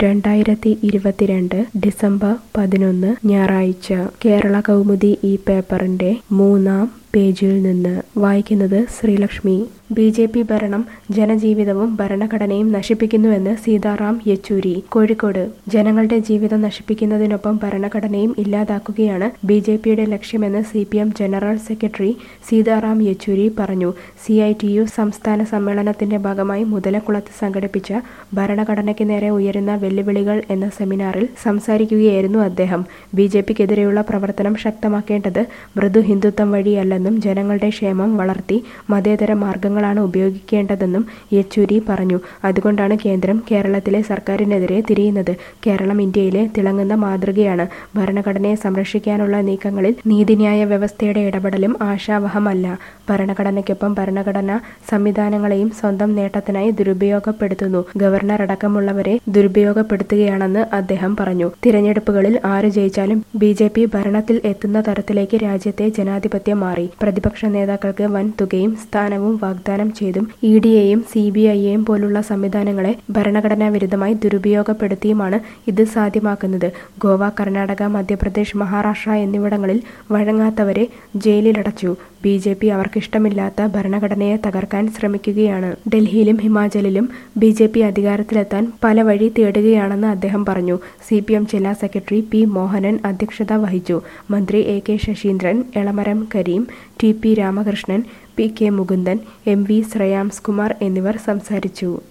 രണ്ടായിരത്തി ഇരുപത്തിരണ്ട് ഡിസംബർ പതിനൊന്ന് ഞായറാഴ്ച കേരള കൗമുദി ഈ പേപ്പറിന്റെ മൂന്നാം പേജിൽ നിന്ന് വായിക്കുന്നത് ശ്രീലക്ഷ്മി ബി ജെ പി ഭരണം ജനജീവിതവും ഭരണഘടനയും നശിപ്പിക്കുന്നുവെന്ന് സീതാറാം യെച്ചൂരി കോഴിക്കോട് ജനങ്ങളുടെ ജീവിതം നശിപ്പിക്കുന്നതിനൊപ്പം ഭരണഘടനയും ഇല്ലാതാക്കുകയാണ് ബി ജെ പിയുടെ ലക്ഷ്യമെന്ന് C P M general secretary Sitaram Yechury പറഞ്ഞു സി ഐ ടി യു സംസ്ഥാന സമ്മേളനത്തിന്റെ ഭാഗമായി മുതലക്കുളത്ത് സംഘടിപ്പിച്ച ഭരണഘടനയ്ക്ക് നേരെ ഉയരുന്ന വെല്ലുവിളികൾ എന്ന സെമിനാറിൽ സംസാരിക്കുകയായിരുന്നു അദ്ദേഹം ബി ജെ പിക്കെതിരെയുള്ള പ്രവർത്തനം ശക്തമാക്കേണ്ടത് മൃദു ഹിന്ദുത്വം വഴിയല്ലെന്നും ജനങ്ങളുടെ ക്ഷേമം വളർത്തി മതേതര മാർഗങ്ങളാണ് ഉപയോഗിക്കേണ്ടതെന്നും യെച്ചൂരി പറഞ്ഞു അതുകൊണ്ടാണ് കേന്ദ്രം കേരളത്തിലെ സർക്കാരിനെതിരെ തിരിയുന്നത് കേരളം ഇന്ത്യയിലെ തിളങ്ങുന്ന മാതൃകയാണ് ഭരണഘടനയെ സംരക്ഷിക്കാനുള്ള നീക്കങ്ങളിൽ നീതിന്യായ വ്യവസ്ഥയുടെ ഇടപെടലും ആശാവഹമല്ല ഭരണഘടനയ്ക്കൊപ്പം ഭരണഘടനാ സംവിധാനങ്ങളെയും സ്വന്തം നേട്ടത്തിനായി ദുരുപയോഗപ്പെടുത്തുന്നു ഗവർണർ അടക്കമുള്ളവരെ ദുരുപയോഗപ്പെടുത്തുകയാണെന്ന് അദ്ദേഹം പറഞ്ഞു തിരഞ്ഞെടുപ്പുകളിൽ ആര് ജയിച്ചാലും ബി ജെ പി ഭരണത്തിൽ എത്തുന്ന തരത്തിലേക്ക് രാജ്യത്തെ ജനാധിപത്യം മാറി പ്രതിപക്ഷ നേതാക്കൾക്ക് വൻ തുകയും സ്ഥാനവും വാഗ്ദാനം ചെയ്തും ഇ ഡിയെയും സി ബി ഐയെയും പോലുള്ള സംവിധാനങ്ങളെ ഭരണഘടനാ വിരുദ്ധമായി ദുരുപയോഗപ്പെടുത്തിയുമാണ് ഇത് സാധ്യമാക്കുന്നത് ഗോവ കർണാടക മധ്യപ്രദേശ് മഹാരാഷ്ട്ര എന്നിവിടങ്ങളിൽ വഴങ്ങാത്തവരെ ജയിലിലടച്ചു ബി ജെ പി അവർക്കിഷ്ടമില്ലാത്ത ഭരണഘടനയെ തകർക്കാൻ ശ്രമിക്കുകയാണ് ഡൽഹിയിലും ഹിമാചലിലും ബി ജെ പി അധികാരത്തിലെത്താൻ പല വഴി തേടുകയാണെന്ന് അദ്ദേഹം പറഞ്ഞു സി പി എം ജില്ലാ സെക്രട്ടറി പി മോഹനൻ അധ്യക്ഷത വഹിച്ചു മന്ത്രി A K Saseendran Elamaram Kareem T P Ramakrishnan P K Mukundan M V Shreyamskumar എന്നിവർ സംസാരിച്ചു